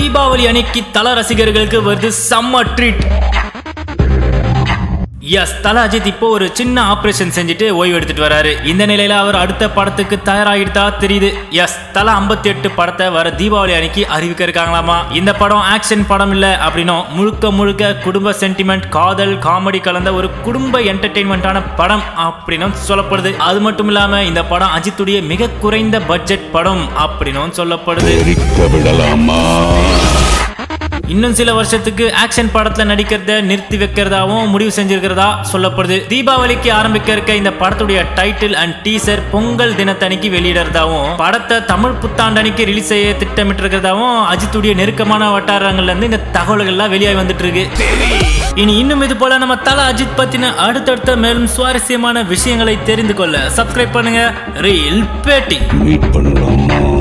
தீபாவளி அன்னைக்கு தல ரசிகர்களுக்கு வருது செம்ம ட்ரீட் எஸ் தல அஜித் இப்போ ஒரு சின்ன ஆபரேஷன் செஞ்சுட்டு ஓய்வு எடுத்துட்டு வராரு இந்த நிலையில அவர் அடுத்த படத்துக்கு தயாராகிட்டா தெரியுது எஸ் தல 58 எட்டு படத்தை வர தீபாவளி அன்னைக்கு அறிவிக்க இருக்காங்களாமா இந்த படம் ஆக்ஷன் படம் இல்ல அப்படின்னும் முழுக்க முழுக்க குடும்ப சென்டிமெண்ட் காதல் காமெடி கலந்த ஒரு குடும்ப என்டர்டெயின்மெண்டான படம் அப்படின்னும் சொல்லப்படுது அது மட்டும் இல்லாம இந்த படம் அஜித்துடைய மிக குறைந்த பட்ஜெட் படம் அப்படின்னும் சொல்லப்படுது எரிக்க விடலாமா இன்னும் சில வருஷத்துக்கு ஆக்ஷன் படத்துல நடிக்கிறத நிறுத்தி வைக்கிறதாவும் முடிவு செஞ்சிருக்கிறதா சொல்லப்படுது தீபாவளிக்கு ஆரம்பிக்க இருக்க இந்த படத்துடைய டைட்டில் அண்ட் டீசர் பொங்கல் தினத்தன்னைக்கு வெளியிடறதாவும் படத்தை தமிழ் புத்தாண்டன்னைக்கு ரிலீஸ் செய்ய திட்டமிட்டு இருக்கிறதாவும் அஜித்துடைய நெருக்கமான வட்டாரங்கள்ல இருந்து இந்த தகவல்கள்லாம் வெளியாகி வந்துட்டு இருக்கு இனி இன்னும் இது போல நம்ம தல அஜித் பத்தின அடுத்தடுத்த மேலும் சுவாரஸ்யமான விஷயங்களை தெரிந்து கொள்ள சப்ஸ்கிரைப் பண்ணுங்க ரீல் பேட்டி மீட் பண்ணலாமா